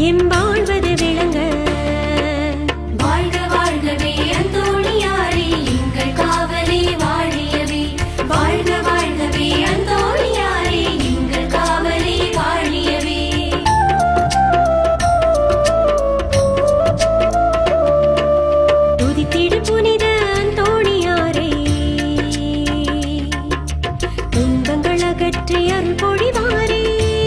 M வாழ்வது விளங்க வாழ்க வாழ்கவே அந்தோணியாரே எங்கள் காவலே வாழியவே வாழ்க வாழ்கவே அந்தோணியாரே எங்கள் காவலே வாழியவே துதித்திடு புனித அந்தோணியாரே துன்பங்கள் அகற்றி அருள் பொழிவாரே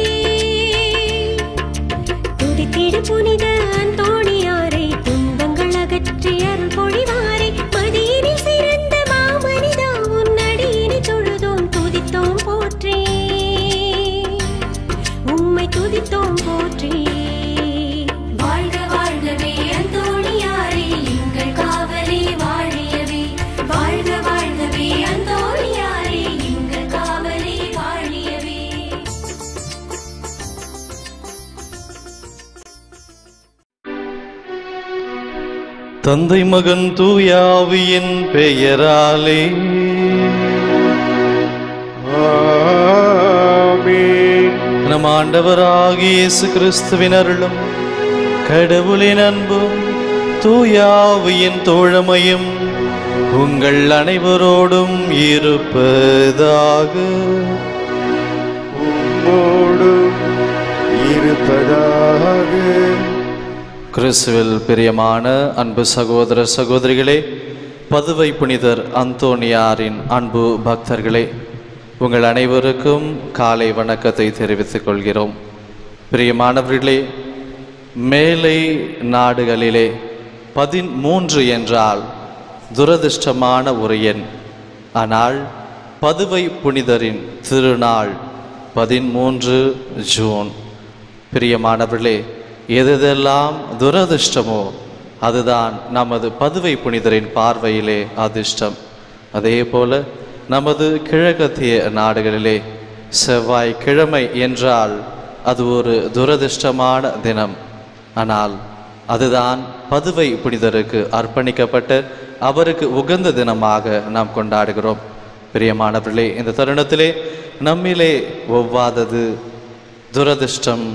துதித்திடு புனித அந்தோணியாரே துன்பங்கள் அகற்றி அருள் பொழிவாரே மதியினில் சிறந்த மாமனிதா உன்னடியினை தொழுதோம் துதித்தோம் போற்றே உம்மை துதித்தோம் போற்றே வாழ்க வாழ்கவே அந்தோணியாரே எங்கள் காவலே வாழியவே வாழ்க வாழ்கவே அந்தோணியாரே எங்கள் காவலே வாழியவே தந்தை மகன் தூயாவியின் பெயராலே நம் ஆண்டவராகிய இயேசு கிறிஸ்துவின் அருளும் கடவுளின் அன்பும் தூயாவியின் தோழமையும் உங்கள் அனைவரோடும் இருப்பதாக உம்மோடும் இருப்பதாக கிறிஸ்துவில் பிரியமான அன்பு சகோதர சகோதரிகளே பதுவை புனிதர் அந்தோனியாரின் அன்பு பக்தர்களே உங்கள் அனைவருக்கும் காலை வணக்கத்தை தெரிவித்துக் கொள்கிறோம் பிரியமானவர்களே மேலை நாடுகளிலே பதிமூன்று என்றால் துரதிர்ஷ்டமான ஒரு எண் ஆனால் பதுவை புனிதரின் திருநாள் பதிமூன்று ஜூன் பிரியமானவர்களே எதெல்லாம் துரதிர்ஷ்டமோ அதுதான் நமது பதுவை புனிதரின் பார்வையிலே அதிர்ஷ்டம் அதே போல நமது கிழக்கத்திய நாடுகளிலே செவ்வாய் கிழமை என்றால் அது ஒரு துரதிர்ஷ்டமான தினம் ஆனால் அதுதான் பதுவை புனிதருக்கு அர்ப்பணிக்கப்பட்ட அவருக்கு உகந்த தினமாக நாம் கொண்டாடுகிறோம் பிரியமானவர்களே இந்த தருணத்திலே நம்மிலே ஒவ்வாதது துரதிர்ஷ்டம்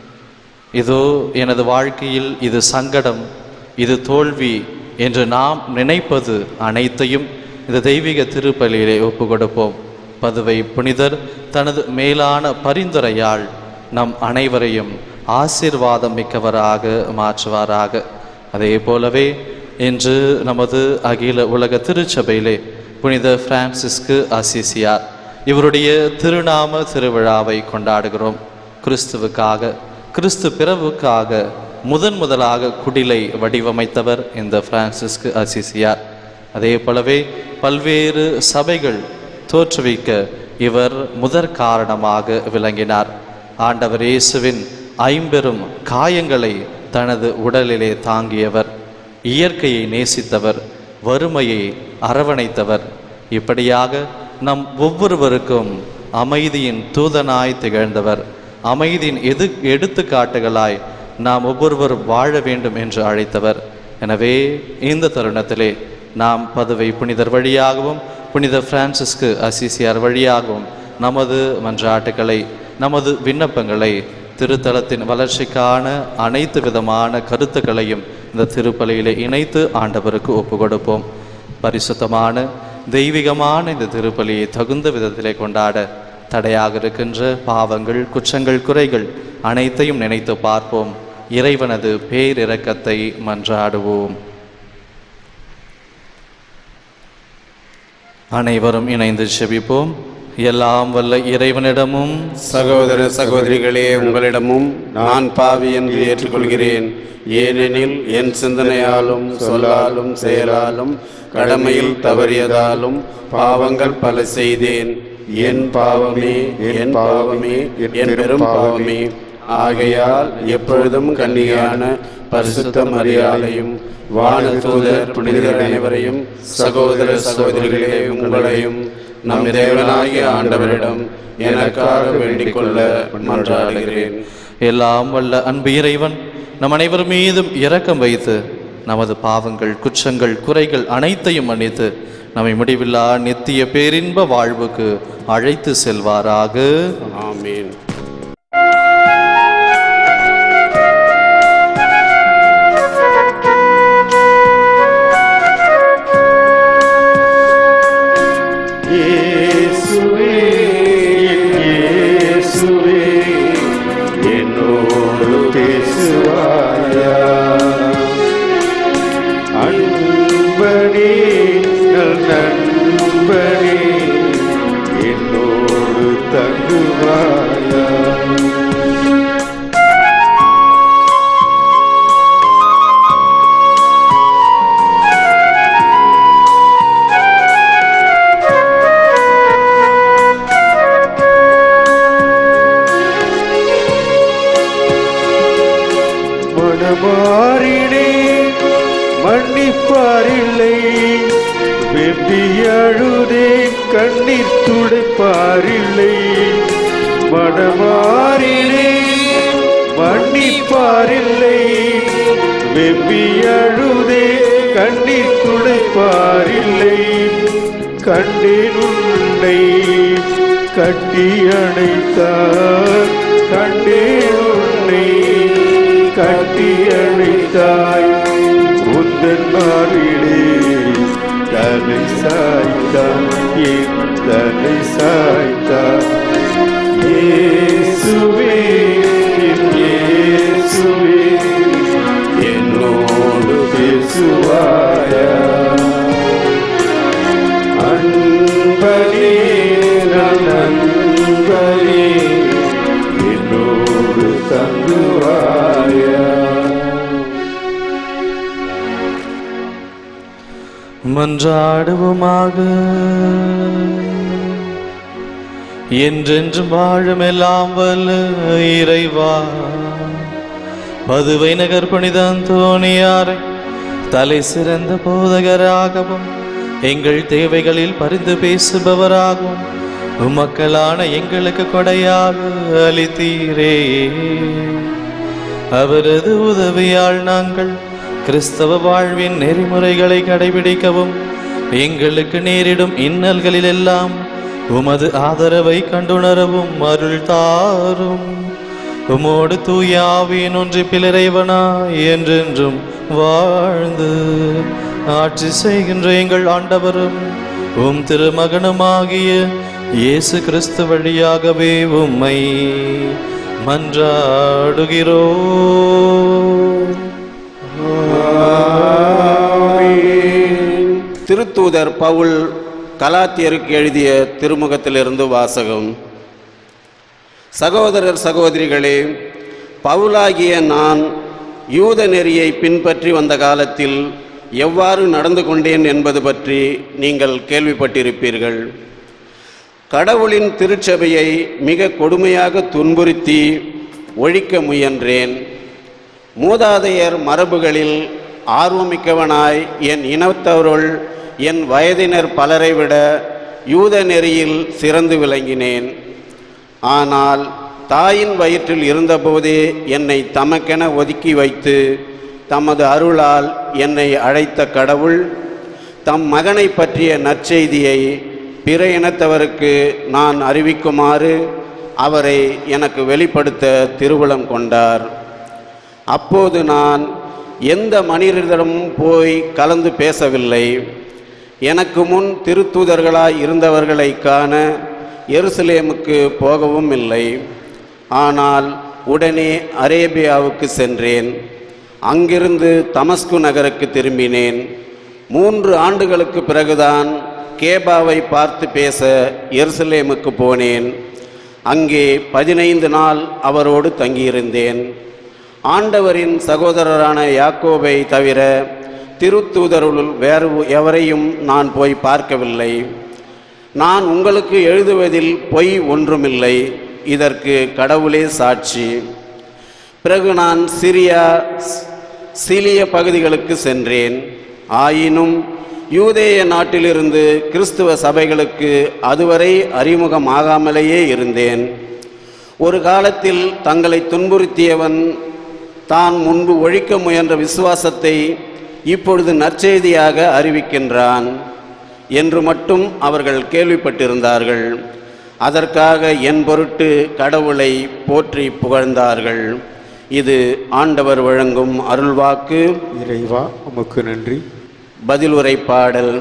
இதோ எனது வாழ்க்கையில் இது சங்கடம் இது தோல்வி என்று நாம் நினைப்பது அனைத்தையும் இந்த தெய்வீக திருப்பலியிலே ஒப்பு கொடுப்போம் பதுவை புனிதர் தனது மேலான பரிந்துரையால் நம் அனைவரையும் ஆசீர்வாதம் மிக்கவராக மாற்றுவாராக அதே போலவே இன்று நமது அகில உலக திருச்சபையிலே புனித பிரான்சிஸ்கு அசிசியார் இவருடைய திருநாம திருவிழாவை கொண்டாடுகிறோம் கிறிஸ்துவுக்காக கிறிஸ்து பிறவுக்காக முதன் முதலாக குடிலை வடிவமைத்தவர் இந்த பிரான்சிஸ்கு அசிசியார் அதே போலவே பல்வேறு சபைகள் தோற்றுவிக்க இவர் முதற் காரணமாக விளங்கினார் ஆண்டவர் இயேசுவின் ஐம்பெரும் காயங்களை தனது உடலிலே தாங்கியவர் இயற்கையை நேசித்தவர் வறுமையை அரவணைத்தவர் இப்படியாக நம் ஒவ்வொருவருக்கும் அமைதியின் தூதனாய் திகழ்ந்தவர் அமைதியின் எது எடுத்துக்காட்டுகளாய் நாம் ஒவ்வொருவரும் வாழ வேண்டும் என்று அழைத்தவர் எனவே இந்த தருணத்திலே நாம் பதுவை புனிதர் வழியாகவும் புனித பிரான்சிஸ்கு அசிசியார் வழியாகவும் நமது மன்றாட்டுகளை நமது விண்ணப்பங்களை திருத்தலத்தின் வளர்ச்சிக்கான அனைத்து விதமான கருத்துக்களையும் இந்த திருப்பலியிலே இணைத்து ஆண்டவருக்கு ஒப்பு கொடுப்போம் பரிசுத்தமான தெய்வீகமான இந்த திருப்பலியை தகுந்த விதத்திலே கொண்டாட தடையாக இருக்கின்ற பாவங்கள் குற்றங்கள் குறைகள் அனைத்தையும் நினைத்து பார்ப்போம் இறைவனது பேரிரக்கத்தை மன்றாடுவோம் அனைவரும் இணைந்து செபிப்போம் எல்லாம் வல்ல இறைவனிடமும் சகோதர சகோதரிகளே உங்களிடமும் நான் பாவி என்று ஏற்றுக்கொள்கிறேன் ஏனெனில் என் சிந்தனையாலும் சொல்லாலும் செயலாலும் கடமையில் தவறியதாலும் பாவங்கள் பல செய்தேன் என் பாவமே என் பாவமே என் பெரும் பாவமே ஆகையால் எப்பொழுதும் கன்னியான பரிசுத்த மரியாதையும் வான தூதர் புனிதர் அனைவரையும் சகோதர சகோதரிகளே உங்களையும் நம் தேவனாகிய ஆண்டவரிடம் எனக்காக வேண்டிக் கொள்ள மன்றாடுகிறேன் எல்லாம் வல்ல அன்பு இறைவன் நம் அனைவர் மீதும் இரக்கம் வைத்து நமது பாவங்கள் குற்றங்கள் குறைகள் அனைத்தையும் மன்னித்து நம்மை முடிவில்லா நித்திய பேரின்ப வாழ்வுக்கு அழைத்து செல்வாராக ஆமீன் பேசுவாயா அன்பனே நல் நண்பனே என்னோடு தங்குவாயா மனமாறினே மன்னிப்பாரில்லை வெம்பி அழுதே கண்ணீர் துடைப்பாரில்லை மனமாறினே மன்னிப்பாரில்லை வெம்பி அழுதே கண்ணீர் துடைப்பாரில்லை கண்டேன் உன்னை கட்டி அணைத்தார் கண்டேன் உன்னை கட்டி அணைத்தாய் உந்தன் மாறிலே தலை சாய்த்தான் என் தலை சாய்த்தான் இயேசுவே என் இயேசுவே என்னோடு பேசுவாயா அன்பனே நல் அன்பனே என்னோடு தங்குவாயா மன்றாடுவோமாக என்றென்றும் வாழும் எல்லாம் வல்ல இறைவா பதுவை நகர் புனித அந்தோணியாரை தலை சிறந்த போதகராகவும் எங்கள் தேவைகளில் பரிந்து பேசுபவராகவும் உமக்களான எங்களுக்கு கொடையாக அளித்தீரே அவரது உதவியால் நாங்கள் கிறிஸ்தவ வாழ்வின் நெறிமுறைகளை கடைபிடிக்கவும் எங்களுக்கு நேரிடும் இன்னல்களிலெல்லாம் உமது ஆதரவை கண்டுணரவும் அருள் தாரும் உமோடு தூயாவின் ஒன்றி பிளரைவனாய் என்றென்றும் வாழ்ந்து ஆட்சி செய்கின்ற எங்கள் ஆண்டவரும் உம் திருமகனுமாகிய இயேசு கிறிஸ்து வழியாகவே உம்மை மன்றாடுகிறோம் திருத்தூதர் பவுல் கலாத்தியருக்கு எழுதிய திருமுகத்திலிருந்து வாசகம் சகோதரர் சகோதரிகளே பவுலாகிய நான் யூத நெறியை பின்பற்றி வந்த காலத்தில் எவ்வாறு நடந்து கொண்டேன் என்பது பற்றி நீங்கள் கேள்விப்பட்டிருப்பீர்கள் கடவுளின் திருச்சபையை மிக கொடுமையாக துன்புறுத்தி ஒழிக்க முயன்றேன் மூதாதையர் மரபுகளில் ஆர்வமிக்கவனாய் என் இனத்தவருள் என் வயதினர் பலரை விட யூத நெறியில் சிறந்து விளங்கினேன் ஆனால் தாயின் வயிற்றில் இருந்தபோதே என்னை தமக்கென ஒதுக்கி வைத்து தமது அருளால் என்னை அழைத்த கடவுள் தம் மகனை பற்றிய நற்செய்தியை பிற இனத்தவருக்கு நான் அறிவிக்குமாறு அவரை எனக்கு வெளிப்படுத்த திருவுளம் கொண்டார் அப்போது நான் எந்த மனிதரிடமும் போய் கலந்து பேசவில்லை எனக்கு முன் திருத்தூதர்களாய் இருந்தவர்களை காண எருசலேமுக்கு போகவும் இல்லை ஆனால் உடனே அரேபியாவுக்கு சென்றேன் அங்கிருந்து தமஸ்கு நகருக்கு திரும்பினேன் மூன்று ஆண்டுகளுக்கு பிறகுதான் கேபாவை பார்த்து பேச எருசலேமுக்கு போனேன் அங்கே பதினைந்து நாள் அவரோடு தங்கியிருந்தேன் ஆண்டவரின் சகோதரரான யாக்கோபை தவிர திருத்தூதருள் வேறு எவரையும் நான் போய் பார்க்கவில்லை நான் உங்களுக்கு எழுதுவதில் பொய் ஒன்றுமில்லை இதற்கு கடவுளே சாட்சி பிறகு நான் சிரியா சிலிய பகுதிகளுக்கு சென்றேன் ஆயினும் யூதேய நாட்டிலிருந்து கிறிஸ்துவ சபைகளுக்கு அதுவரை அறிமுகமாகாமலேயே இருந்தேன் ஒரு காலத்தில் தங்களை துன்புறுத்தியவன் தான் முன்பு ஒழிக்க முயன்ற விசுவாசத்தை இப்பொழுது நற்செய்தியாக அறிவிக்கின்றான் என்று மட்டும் அவர்கள் கேள்விப்பட்டிருந்தார்கள் அதற்காக என் பொருட்டு கடவுளை போற்றி புகழ்ந்தார்கள் இது ஆண்டவர் வழங்கும் அருள்வாக்கு இறைவா உமக்கு நன்றி பதிலுரை பாடல்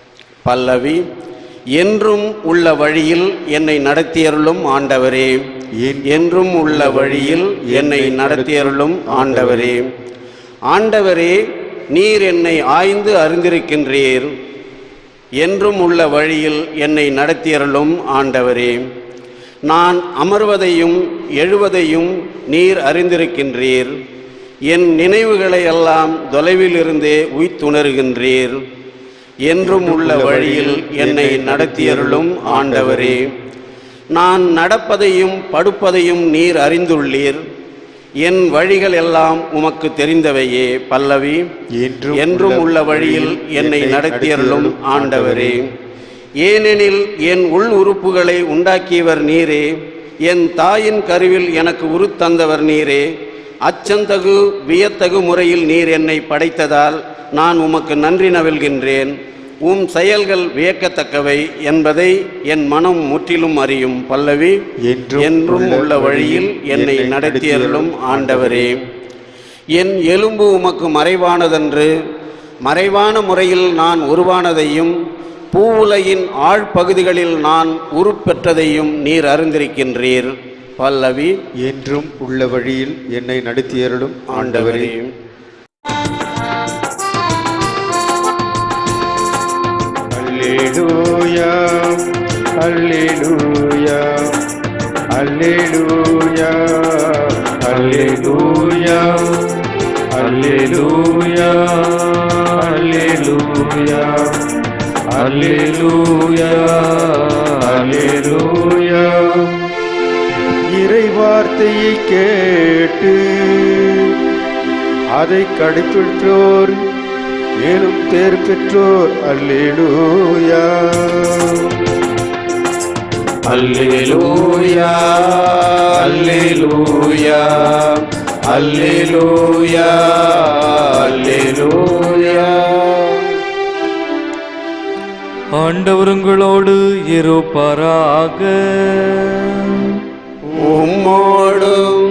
பல்லவி என்றும் உள்ள வழியில் என்னை நடத்தியருளும் ஆண்டவரே என்றும் உள்ள வழியில் என்னை நடத்தியருளும் ஆண்டவரே ஆண்டவரே நீர் என்னை ஆய்ந்து அறிந்திருக்கின்றீர் என்றும் உள்ள வழியில் என்னை நடத்தியருளும் ஆண்டவரே நான் அமர்வதையும் எழுவதையும் நீர் அறிந்திருக்கின்றீர் என் நினைவுகளை எல்லாம் தொலைவிலிருந்தே உய்த்துணர்கின்றீர் என்றும் உள்ள வழியில் என்னை நடத்தியருளும் ஆண்டவரே நான் நடப்பதையும் படுப்பதையும் நீர் அறிந்துள்ளீர் என் வழிகள் எல்லாம் உமக்கு தெரிந்தவையே பல்லவி என்றும் என்றும் உள்ள வழியில் என்னை நடத்தியருளும் ஆண்டவரே ஏனெனில் என் உள் உறுப்புகளை உண்டாக்கியவர் நீரே என் தாயின் கருவில் எனக்கு உருத்தந்தவர் நீரே அச்சந்தகு வியத்தகு முறையில் நீர் என்னை படைத்ததால் நான் உமக்கு நன்றி நவில்கின்றேன் உம் செயல்கள் வியக்கத்தக்கவை என்பதை என் மனம் முற்றிலும் அறியும் பல்லவி என்றும் என்றும் உள்ள வழியில் என்னை நடத்தியருளும் ஆண்டவரே என் எலும்பு உமக்கு மறைவானதன்று மறைவான முறையில் நான் உருவானதையும் பூவுலகின் ஆழ்பகுதிகளில் நான் உருப்பெற்றதையும் நீர் அறிந்திருக்கின்றீர் பல்லவி என்றும் உள்ள வழியில் என்னை நடத்தியருளும் ஆண்டவரே ஆண்டவரே அல்லேலூயா அல்லேலூயா அல்லேலூயா அல்லேலூயா அல்லேலூயா அல்லேலூயா அல்லேலூயா அல்லேலூயா இறை வார்த்தையை கேட்டு அதை கடைப்பிடித்தோர் மேலும் தேர் பெற்றோர் அல்லேலூயா அல்லேலூயா அல்லேலூயா அல்லேலூயா அல்லேலூயா ஆண்டவருங்களோடு இருப்பாராக உம்மோடும்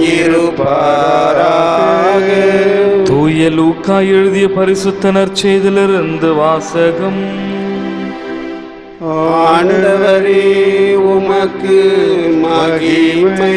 இருப்பாராக தூய லூக்கா எழுதிய பரிசுத்த நற்செய்திலிருந்து வாசகம் ஆண்டவரே உமக்கு மகிமை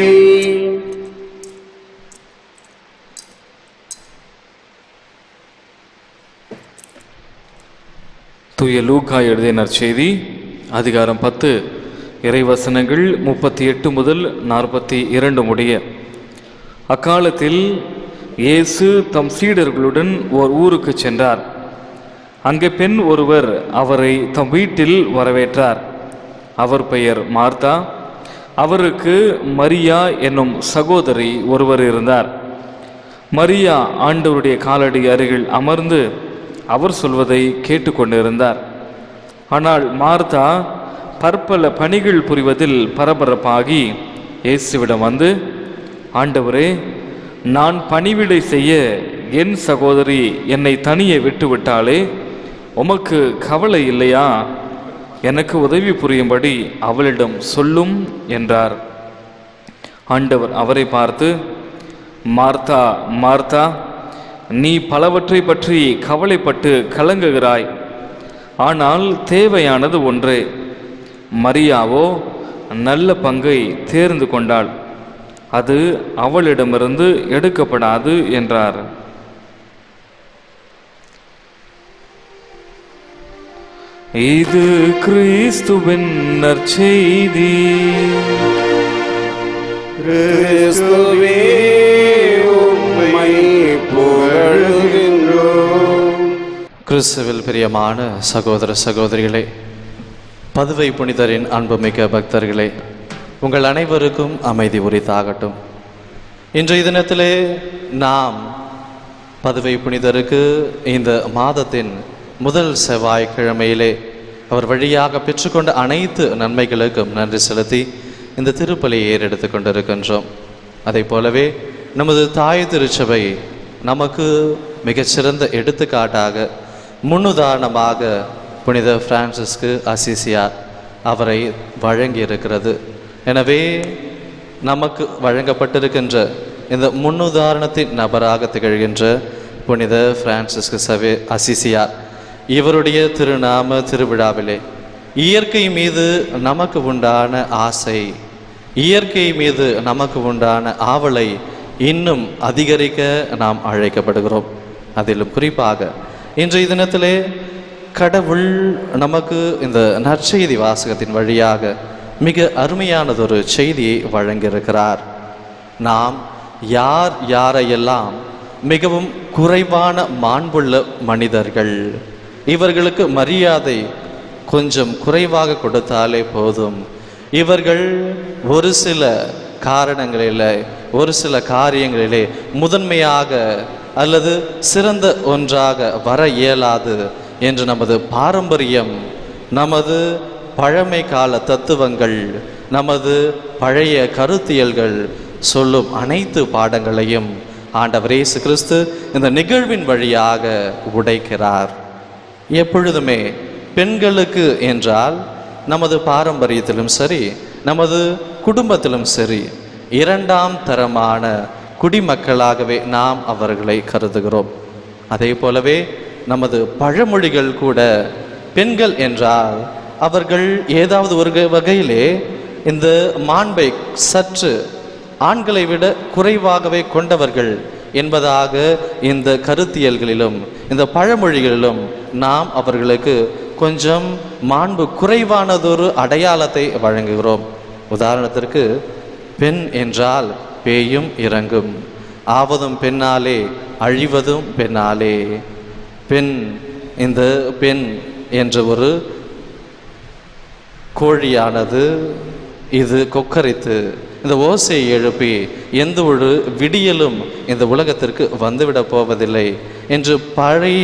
தூய லூக்கா எழுதிய நற்செய்தி அதிகாரம் பத்து இறைவசனங்கள் முப்பத்தி எட்டு முதல் நாற்பத்தி இரண்டு முடிய அக்காலத்தில் இயேசு தம் சீடர்களுடன் ஓர் ஊருக்கு சென்றார் அங்கே பெண் ஒருவர் அவரை தம் வீட்டில் வரவேற்றார் அவர் பெயர் மார்த்தா அவருக்கு மரியா என்னும் சகோதரி ஒருவர் இருந்தார் மரியா ஆண்டவருடைய காலடி அருகில் அமர்ந்து அவர் சொல்வதை கேட்டுக்கொண்டிருந்தார் ஆனால் மார்த்தா பற்பல பணிகள் புரிவதில் பரபரப்பாகி இயேசுவிடம் வந்து ஆண்டவரே நான் பணிவிடை செய்ய என் சகோதரி என்னை தனியே விட்டுவிட்டாளே உமக்கு கவலை இல்லையா எனக்கு உதவி புரியும்படி அவளிடம் சொல்லும் என்றார் ஆண்டவர் அவரை பார்த்து மார்த்தா மார்த்தா நீ பலவற்றை பற்றி கவலைப்பட்டு கலங்குகிறாய் ஆனால் தேவையானது ஒன்றே மரியாவோ நல்ல பங்கை தேர்ந்து கொண்டாள் அது அவளிடமிருந்து எடுக்கப்படாது என்றார் இது கிறிஸ்துவின் நற்செய்தி கிறிஸ்துவே உம்மை புகழ்கின்றோம் கிறிஸ்துவில் பிரியமான சகோதர சகோதரிகளே பதுவை புனிதரின் அன்புமிக்க பக்தர்களே உங்கள் அனைவருக்கும் அமைதி உரித்தாகட்டும் இன்றைய தினத்திலே நாம் பதுவை புனிதருக்கு இந்த மாதத்தின் முதல் செவ்வாய்க்கிழமையிலே அவர் வழியாக பெற்றுக்கொண்ட அனைத்து நன்மைகளுக்கும் நன்றி செலுத்தி இந்த திருப்பலியை ஏறெடுத்து கொண்டிருக்கின்றோம் அதை போலவே நமது தாய் திருச்சபை நமக்கு மிகச்சிறந்த எடுத்துக்காட்டாக முன்னுதாரணமாக புனித பிரான்சிஸ்கு அசிசியார் அவரை வழங்கியிருக்கிறது எனவே நமக்கு வழங்கப்பட்டிருக்கின்ற இந்த முன்னுதாரணத்தின் நபராக திகழ்கின்ற புனித பிரான்சிஸ்கு சவே அசிசியார் இவருடைய திருநாம திருவிழாவிலே இயற்கை மீது நமக்கு உண்டான ஆசை இயற்கை மீது நமக்கு உண்டான ஆவலை இன்னும் அதிகரிக்க நாம் அழைக்கப்படுகிறோம் அதிலும் குறிப்பாக இன்றைய தினத்திலே கடவுள் நமக்கு இந்த நற்செய்தி வாசகத்தின் வழியாக மிக அருமையானதொரு செய்தியை வழங்கியிருக்கிறார் நாம் யார் யாரையெல்லாம் மிகவும் குறைவான மாண்புள்ள மனிதர்கள் இவர்களுக்கு மரியாதை கொஞ்சம் குறைவாக கொடுத்தாலே போதும் இவர்கள் ஒரு சில காரணங்களிலே ஒரு சில காரியங்களிலே முதன்மையாக அல்லது சிறந்த ஒன்றாக வர இயலாது என்று நமது பாரம்பரியம் நமது பழமை கால தத்துவங்கள் நமது பழைய கருத்தியல்கள் சொல்லும் அனைத்து பாடங்களையும் ஆண்டவர் இயேசு கிறிஸ்து இந்த நிகழ்வின் வழியாக உடைக்கிறார் எப்பொழுதுமே பெண்களுக்கு என்றால் நமது பாரம்பரியத்திலும் சரி நமது குடும்பத்திலும் சரி இரண்டாம் தரமான குடிமக்களாகவே நாம் அவர்களை கருதுகிறோம் அதே போலவே நமது பழமொழிகள் கூட பெண்கள் என்றால் அவர்கள் ஏதாவது ஒரு வகை- வகையிலே இந்த மாண்பை சற்று ஆண்களை விட குறைவாகவே கொண்டவர்கள் என்பதாக இந்த கருத்தியல்களிலும் இந்த பழமொழிகளிலும் நாம் அவர்களுக்கு கொஞ்சம் மாண்பு குறைவானதொரு அடையாளத்தை வழங்குகிறோம் உதாரணத்திற்கு பெண் என்றால் பேயும் இறங்கும் ஆவதும் பெண்ணாலே அழிவதும் பெண்ணாலே பெண் இந்த பெண் என்ற ஒரு கோழியானது இது கொக்கரித்து இந்த ஓசையை எழுப்பி எந்த ஒரு விடியலும் இந்த உலகத்திற்கு வந்துவிடப் போவதில்லை என்று பழைய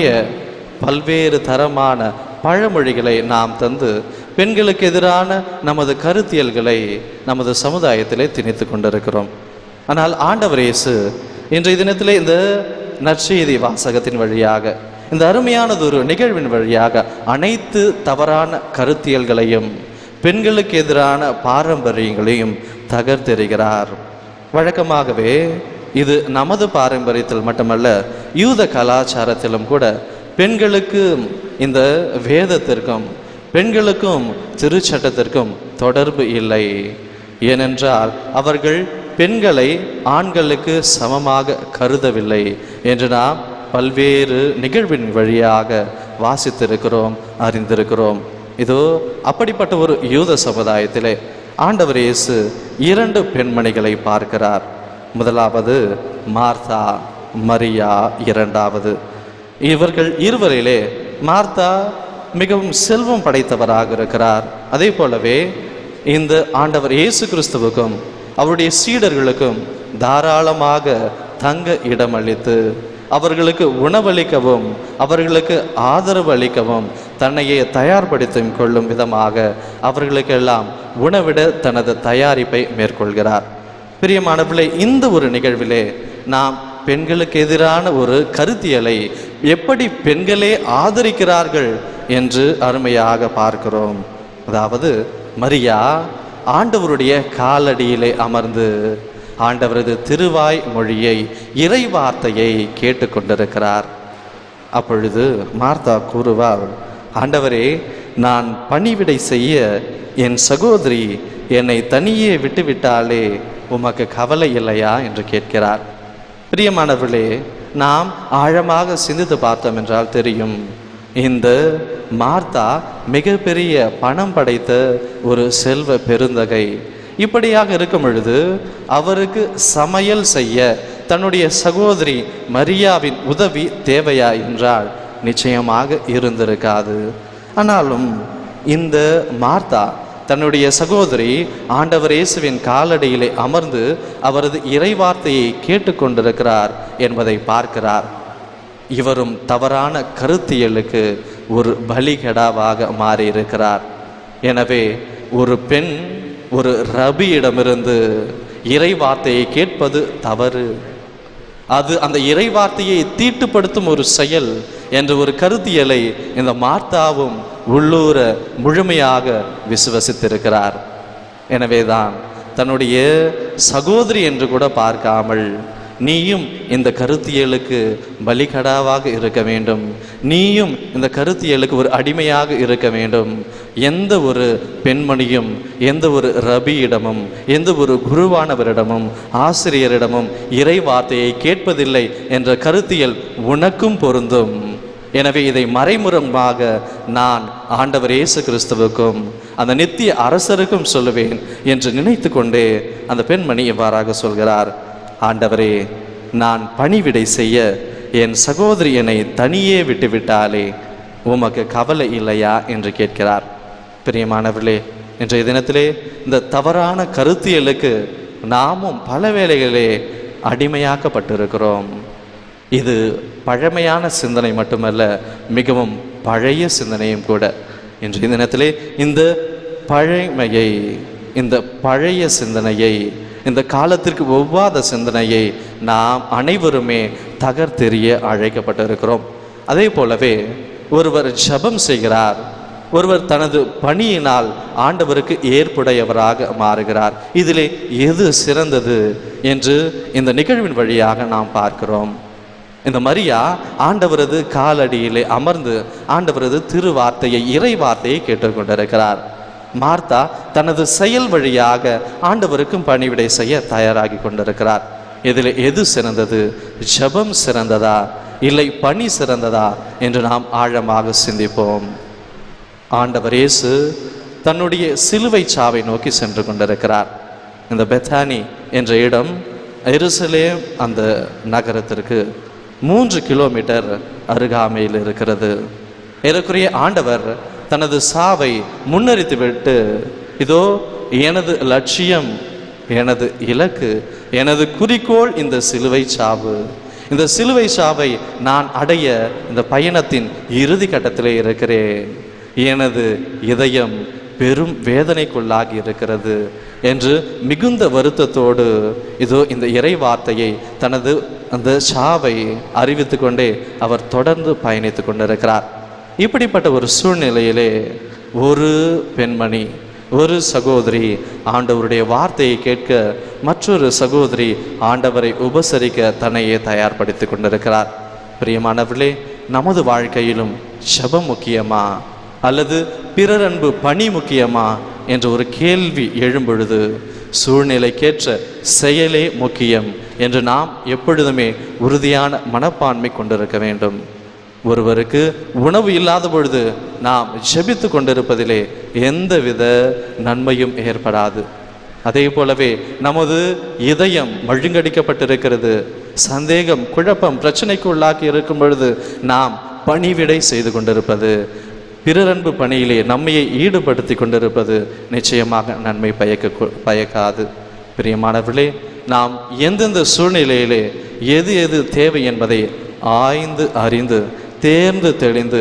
பல்வேறு தரமான பழமொழிகளை நாம் தந்து பெண்களுக்கு எதிரான நமது கருத்தியல்களை நமது சமுதாயத்திலே திணித்து கொண்டிருக்கிறோம் ஆனால் ஆண்டவர் இயேசு இன்றைய தினத்திலே இந்த நற்செய்தி வாசகத்தின் வழியாக இந்த அருமையானதொரு நிகழ்வின் வழியாக அனைத்து தவறான கருத்தியல்களையும் பெண்களுக்கு எதிரான பாரம்பரியங்களையும் தகர்த்தெறிகிறார் வழக்கமாகவே இது நமது பாரம்பரியத்தில் மட்டுமல்ல யூத கலாச்சாரத்திலும் கூட பெண்களுக்கு இந்த வேதத்திற்கும் பெண்களுக்கும் திருச்சட்டத்திற்கும் தொடர்பு இல்லை ஏனென்றால் அவர்கள் பெண்களை ஆண்களுக்கு சமமாக கருதவில்லை என்று நாம் பல்வேறு நிகழ்வின் வழியாக வாசித்திருக்கிறோம் அறிந்திருக்கிறோம் இதோ அப்படிப்பட்ட ஒரு யூத சமுதாயத்திலே ஆண்டவர் இயேசு இரண்டு பெண்மணிகளை பார்க்கிறார் முதலாவது மார்த்தா மரியா இரண்டாவது இவர்கள் இருவரிலே மார்த்தா மிகவும் செல்வம் படைத்தவராக இருக்கிறார் அதே போலவே இந்த ஆண்டவர் இயேசு கிறிஸ்துவுக்கும் அவருடைய சீடர்களுக்கும் தாராளமாக தங்க இடமளித்து அவர்களுக்கு உணவளிக்கவும் அவர்களுக்கு ஆதரவு அளிக்கவும் தன்னையே தயார்படுத்திக் கொள்ளும் விதமாக அவர்களுக்கெல்லாம் உணவிட தனது தயாரிப்பை மேற்கொள்கிறார் பிரியமானவர்களே இந்த ஒரு நிகழ்விலே நாம் பெண்களுக்கு எதிரான ஒரு கருத்தியலை எப்படி பெண்களே ஆதரிக்கிறார்கள் என்று அருமையாக பார்க்கிறோம் அதாவது மரியா ஆண்டவருடைய காலடியிலே அமர்ந்து ஆண்டவரது திருவாய் மொழியை இறை வார்த்தையை கேட்டுக்கொண்டிருக்கிறார் அப்பொழுது மார்த்தா கூறுவார் ஆண்டவரே நான் பணிவிடை செய்ய என் சகோதரி என்னை தனியே விட்டுவிட்டாலே உமக்கு கவலை இல்லையா என்று கேட்கிறார் பிரியமானவர்களே நாம் ஆழமாக சிந்தித்து பார்த்தோம் என்றால் தெரியும் இந்த மார்த்தா மிகப்பெரிய பணம் படைத்த ஒரு செல்வ பெருந்தகை இப்படியாக இருக்கும் பொழுது அவருக்கு சமையல் செய்ய தன்னுடைய சகோதரி மரியாவின் உதவி தேவையா என்றால் நிச்சயமாக இருந்திருக்காது ஆனாலும் இந்த மார்த்தா தன்னுடைய சகோதரி ஆண்டவர் இயேசுவின் காலடியிலே அமர்ந்து அவரது இறைவார்த்தையை கேட்டுக்கொண்டிருக்கிறார் என்பதை பார்க்கிறார் இவரும் தவறான கருத்தியலுக்கு ஒரு பலிகடாவாக மாறியிருக்கிறார் எனவே ஒரு பெண் ஒரு ரபியிடமிருந்து இறைவார்த்தையை கேட்பது தவறு அது அந்த இறைவார்த்தையை தீட்டுப்படுத்தும் ஒரு செயல் என்ற ஒரு கருத்தியலை இந்த மார்த்தாவும் உள்ளூர முழுமையாக விசுவசித்திருக்கிறார் எனவேதான் தன்னுடைய சகோதரி என்று கூட பார்க்காமல் நீயும் இந்த கருத்தியலுக்கு பலிகடாவாக இருக்க வேண்டும் நீயும் இந்த கருத்தியலுக்கு ஒரு அடிமையாக இருக்க வேண்டும் எந்த ஒரு பெண்மணியும் எந்த ஒரு ரபியிடமும் எந்த ஒரு குருவானவரிடமும் ஆசிரியரிடமும் இறை வார்த்தையை கேட்பதில்லை என்ற கருத்தியல் உனக்கும் பொருந்தும் எனவே இதை மறைமுகமாக நான் ஆண்டவர் இயேசு கிறிஸ்துவுக்கும் அந்த நித்திய அரசருக்கும் சொல்லுவேன் என்று நினைத்து கொண்டே அந்த பெண்மணி இவ்வாறாக சொல்கிறார் ஆண்டவரே நான் பணிவிடை செய்ய என் சகோதரி என்னை தனியே விட்டுவிட்டாலே உமக்கு கவலை இல்லையா என்று கேட்கிறார் பிரியமானவர்களே இன்றைய தினத்திலே இந்த தவறான கருத்தியலுக்கு நாமும் பல வேளைகளிலே அடிமையாக்கப்பட்டிருக்கிறோம் இது பழமையான சிந்தனை மட்டுமல்ல மிகவும் பழைய சிந்தனையும் கூட இன்றைய தினத்திலே இந்த பழமையை இந்த பழைய சிந்தனையை இந்த காலத்திற்கு ஒவ்வாத சிந்தனையை நாம் அனைவருமே தகர்த்தெறிய அழைக்கப்பட்டிருக்கிறோம் அதே போலவே ஒருவர் ஜெபம் செய்கிறார் ஒருவர் தனது பணியினால் ஆண்டவருக்கு ஏற்புடையவராக மாறுகிறார் இதிலே எது சிறந்தது என்று இந்த நிகழ்வின் வழியாக நாம் பார்க்கிறோம் இந்த மரியா ஆண்டவரது காலடியிலே அமர்ந்து ஆண்டவரது திருவார்த்தையை இறை வார்த்தையை கேட்டுக்கொண்டிருக்கிறார் மார்த்தா தனது செயல் வழியாக ஆண்டவருக்கும் பணிவிடை செய்ய தயாராகி கொண்டிருக்கிறார் இதில் எது சிறந்தது ஜெபம் சிறந்ததா இல்லை பணி சிறந்ததா என்று நாம் ஆழமாக சிந்திப்போம் ஆண்டவர் இயேசு தன்னுடைய சிலுவை சாவை நோக்கி சென்று கொண்டிருக்கிறார் இந்த பெத்தானி என்ற இடம் எருசலேம் அந்த நகரத்திற்கு மூன்று கிலோமீட்டர் அருகாமையில் இருக்கிறது ஏறக்குறைய ஆண்டவர் தனது சாவை முன்னறித்து விட்டு இதோ எனது லட்சியம் எனது இலக்கு எனது குறிக்கோள் இந்த சிலுவை சாவு இந்த சிலுவை சாவை நான் அடைய இந்த பயணத்தின் இறுதி கட்டத்திலே இருக்கிறேன் எனது இதயம் பெரும் வேதனைக்குள்ளாகி இருக்கிறது என்று மிகுந்த வருத்தத்தோடு இதோ இந்த இறை வார்த்தையை தனது அந்த சாவை அறிவித்து கொண்டே அவர் தொடர்ந்து பயணித்து கொண்டிருக்கிறார் இப்படிப்பட்ட ஒரு சூழ்நிலையிலே ஒரு பெண்மணி ஒரு சகோதரி ஆண்டவருடைய வார்த்தையை கேட்க மற்றொரு சகோதரி ஆண்டவரை உபசரிக்க தன்னையே தயார்படுத்திக் கொண்டிருக்கிறார் பிரியமானவர்களே நமது வாழ்க்கையிலும் ஜெபம் முக்கியமா அல்லது பிறர் அன்பு பணி முக்கியமா என்ற ஒரு கேள்வி எழும்பொழுது சூழ்நிலைக்கேற்ற செயலே முக்கியம் என்று நாம் எப்பொழுதுமே உறுதியான மனப்பான்மை கொண்டிருக்க வேண்டும் ஒருவருக்கு உணவு இல்லாத பொழுது நாம் ஜெபித்து கொண்டிருப்பதிலே எந்தவித நன்மையும் ஏற்படாது அதே போலவே நமது இதயம் மழுங்கடிக்கப்பட்டிருக்கிறது சந்தேகம் குழப்பம் பிரச்சனைக்கு உள்ளாக்கி இருக்கும் பொழுது நாம் பணிவிடை செய்து கொண்டிருப்பது பிறரன்பு பணியிலே நம்மையை ஈடுபடுத்தி கொண்டிருப்பது நிச்சயமாக நன்மை பயக்க பயக்காது பிரியமானவர்களே நாம் எந்தெந்த சூழ்நிலையிலே எது எது தேவை என்பதை ஆய்ந்து அறிந்து தேர்ந்து தெளிந்து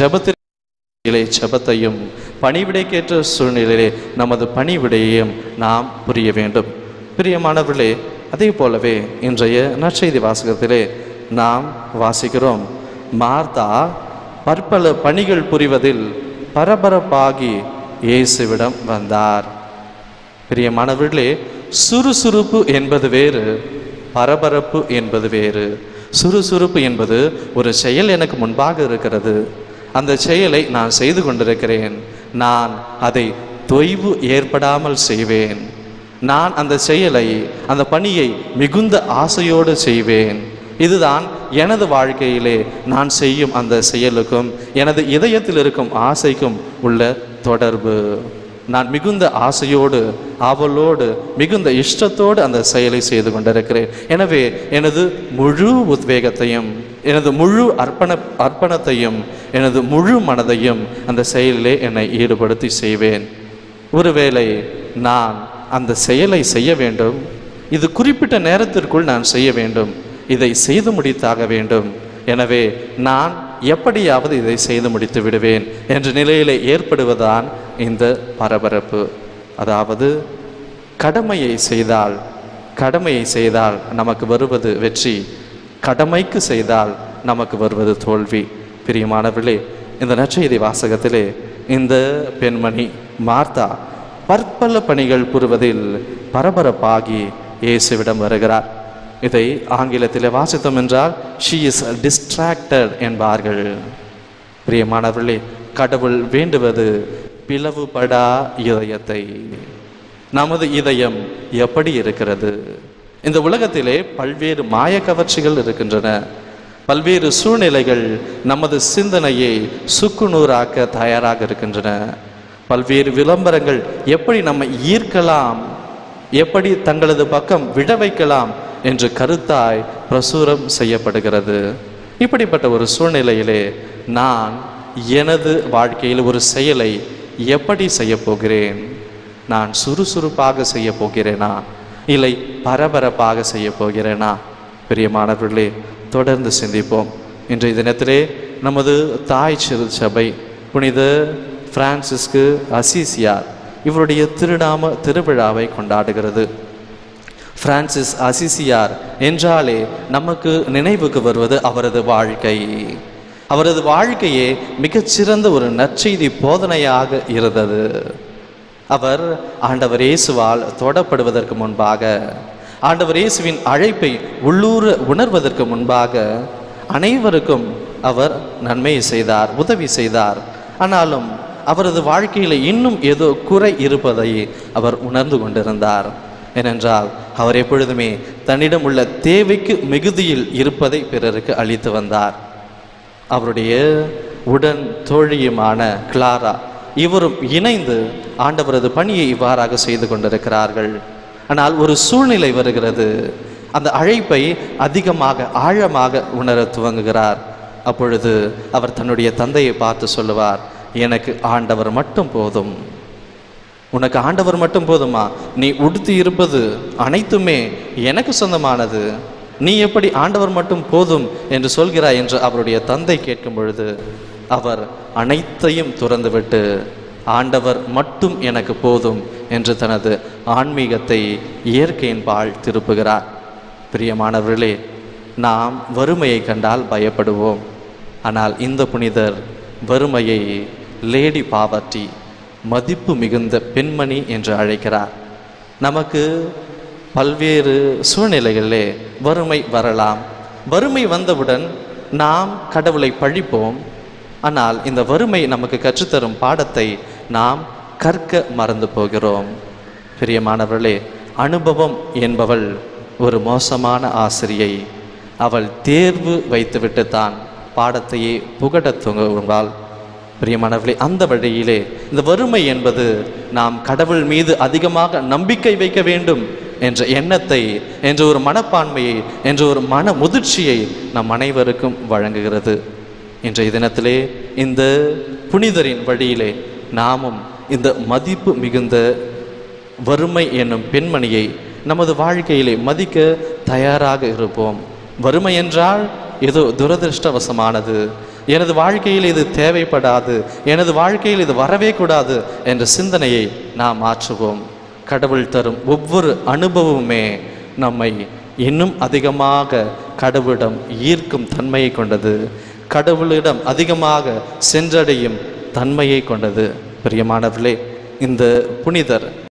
ஜபத்திலே ஜபத்தையும் பணிவிடைக்கேற்ற சூழ்நிலையிலே நமது பணிவிடையையும் நாம் புரிய வேண்டும் பிரியமானவர்களே அதே போலவே இன்றைய நற்செய்தி வாசகத்திலே நாம் வாசிக்கிறோம் மார்த்தா பற்பல பணிகள் புரிவதில் பரபரப்பாகி இயேசுவிடம் வந்தார் பிரியமானவர்களே சுறுசுறுப்பு என்பது வேறு பரபரப்பு என்பது வேறு சுறுசுறுப்பு என்பது ஒரு செயல் எனக்கு முன்பாக இருக்கிறது அந்த செயலை நான் செய்து கொண்டிருக்கிறேன் நான் அதை தொய்வு ஏற்படாமல் செய்வேன் நான் அந்த செயலை அந்த பணியை மிகுந்த ஆசையோடு செய்வேன் இதுதான் எனது வாழ்க்கையிலே நான் செய்யும் அந்த செயலுக்கும் எனது இதயத்தில் இருக்கும் ஆசைக்கும் உள்ள தொடர்பு நான் மிகுந்த ஆசையோடு ஆவலோடு மிகுந்த இஷ்டத்தோடு அந்த செயலை செய்து கொண்டிருக்கிறேன் எனவே எனது முழு உத்வேகத்தையும் எனது முழு அர்ப்பண அர்ப்பணத்தையும் எனது முழு மனதையும் அந்த செயலிலே என்னை ஈடுபடுத்தி செய்வேன் ஒருவேளை நான் அந்த செயலை செய்ய வேண்டும் இது குறிப்பிட்ட நேரத்திற்குள் நான் செய்ய வேண்டும் இதை செய்து முடித்தாக வேண்டும் எனவே நான் எப்படியாவது இதை செய்து முடித்து விடுவேன் என்ற நிலையிலே ஏற்படுவதுதான் இந்த பரபரப்பு அதாவது கடமையை செய்தால் கடமையை செய்தால் நமக்கு வருவது வெற்றி கடமைக்கு செய்தால் நமக்கு வருவது தோல்வி பிரியமானவர்களே இந்த நற்செய்தி வாசகத்திலே இந்த பெண்மணி மார்த்தா பற்பல பணிகள் புரிவதில் பரபரப்பாகி இயேசுவிடம் வருகிறார் இதை ஆங்கிலத்தில் வாசித்தோம் என்றால் ஷீ இஸ் டிஸ்ட்ராக்டட் என்பார்கள் பிரியமானவர்களே கடவுள் வேண்டுவது பிளவுபடா இதயத்தை நமது இதயம் எப்படி இருக்கிறது இந்த உலகத்திலே பல்வேறு மாய கவர்ச்சிகள் இருக்கின்றன பல்வேறு சூழ்நிலைகள் நமது சிந்தனையை சுக்குநூறாக்க தயாராக இருக்கின்றன பல்வேறு விளம்பரங்கள் எப்படி நம்மை ஈர்க்கலாம் எப்படி தங்களது பக்கம் விட வைக்கலாம் என்று கருத்தாய் பிரசுரம் செய்யப்படுகிறது இப்படிப்பட்ட ஒரு சூழ்நிலையிலே நான் எனது வாழ்க்கையில் ஒரு செயலை எப்படி செய்ய போகிறேன் நான் சுறுசுறுப்பாக செய்ய போகிறேனா இல்லை பரபரப்பாக செய்ய போகிறேனா பிரியமானவர்களே தொடர்ந்து சிந்திப்போம் இன்றைய தினத்திலே நமது தாய் சிறு சபை புனித பிரான்சிஸ்கு அசிசியார் இவருடைய திருநாம திருவிழாவை கொண்டாடுகிறது பிரான்சிஸ் அசிசியார் என்றாலே நமக்கு நினைவுக்கு வருவது அவரது வாழ்க்கை அவரது வாழ்க்கையே மிகச்சிறந்த ஒரு நற்செய்தி போதனையாக இருந்தது அவர் ஆண்டவர் இயேசுவால் தொடப்படுவதற்கு முன்பாக ஆண்டவர் இயேசுவின் அழைப்பை உள்ளூர உணர்வதற்கு முன்பாக அனைவருக்கும் அவர் நன்மையை செய்தார் உதவி செய்தார் ஆனாலும் அவரது வாழ்க்கையில் இன்னும் ஏதோ குறை இருப்பதை அவர் உணர்ந்து கொண்டிருந்தார் ஏனென்றால் அவர் எப்பொழுதுமே தன்னிடம் உள்ள தேவைக்கு மிகுதியில் இருப்பதை பிறருக்கு அளித்து வந்தார் அவருடைய உடன் தோழியுமான கிளாரா இவரும் இணைந்து ஆண்டவரது பணியை இவ்வாறாக செய்து கொண்டிருக்கிறார்கள் ஆனால் ஒரு சூழ்நிலை வருகிறது அந்த அழைப்பை அதிகமாக ஆழமாக உணர துவங்குகிறார் அப்பொழுது அவர் தன்னுடைய தந்தையை பார்த்து சொல்லுவார் எனக்கு ஆண்டவர் மட்டும் போதும் உனக்கு ஆண்டவர் மட்டும் போதுமா நீ உடுத்தி இருப்பது அனைத்துமே எனக்கு சொந்தமானது நீ எப்படி ஆண்டவர் மட்டும் போதும் என்று சொல்கிறாய் என்று அவருடைய தந்தை கேட்கும் பொழுது அவர் அனைத்தையும் துறந்துவிட்டு ஆண்டவர் மட்டும் எனக்கு போதும் என்று தனது ஆன்மீகத்தை இயற்கையின் பால் திருப்புகிறார் பிரியமானவர்களே நாம் வறுமையை கண்டால் பயப்படுவோம் ஆனால் இந்த புனிதர் வறுமையை லேடி பாவர்ட்டி மதிப்பு மிகுந்த பெண்மணி என்று அழைக்கிறார் நமக்கு பல்வேறு சூழ்நிலைகளிலே வறுமை வரலாம் வறுமை வந்தவுடன் நாம் கடவுளை பழிப்போம் ஆனால் இந்த வறுமை நமக்கு கற்றுத்தரும் பாடத்தை நாம் கற்க மறந்து போகிறோம் பிரியமானவர்களே அனுபவம் என்பவள் ஒரு மோசமான ஆசிரியை அவள் தேர்வு வைத்துவிட்டு தான் பாடத்தையே புகட்டத் துவங்குவாள் பிரியமானவர்களே அந்த வழியிலே இந்த வறுமை என்பது நாம் கடவுள் மீது அதிகமாக நம்பிக்கை வைக்க வேண்டும் என்ற எண்ணத்தை என்ற ஒரு மனப்பான்மையை என்ற ஒரு மன முதிர்ச்சியை நம் அனைவருக்கும் வழங்குகிறது இன்றைய தினத்திலே இந்த புனிதரின் வழியிலே நாமும் இந்த மதிப்பு மிகுந்த வறுமை என்னும் பெண்மணியை நமது வாழ்க்கையிலே மதிக்க தயாராக இருப்போம் வறுமை என்றால் ஏதோ துரதிருஷ்டவசமானது எனது வாழ்க்கையில் இது தேவைப்படாது எனது வாழ்க்கையில் இது வரவே கூடாது என்ற சிந்தனையை நாம் மாற்றுவோம் கடவுள் தரும் ஒவ்வொரு அனுபவமுமே நம்மை இன்னும் அதிகமாக கடவுளிடம் ஈர்க்கும் தன்மையை கொண்டது கடவுளிடம் அதிகமாக சென்றடையும் தன்மையை கொண்டது பிரியமானவர்களே இந்த புனிதர்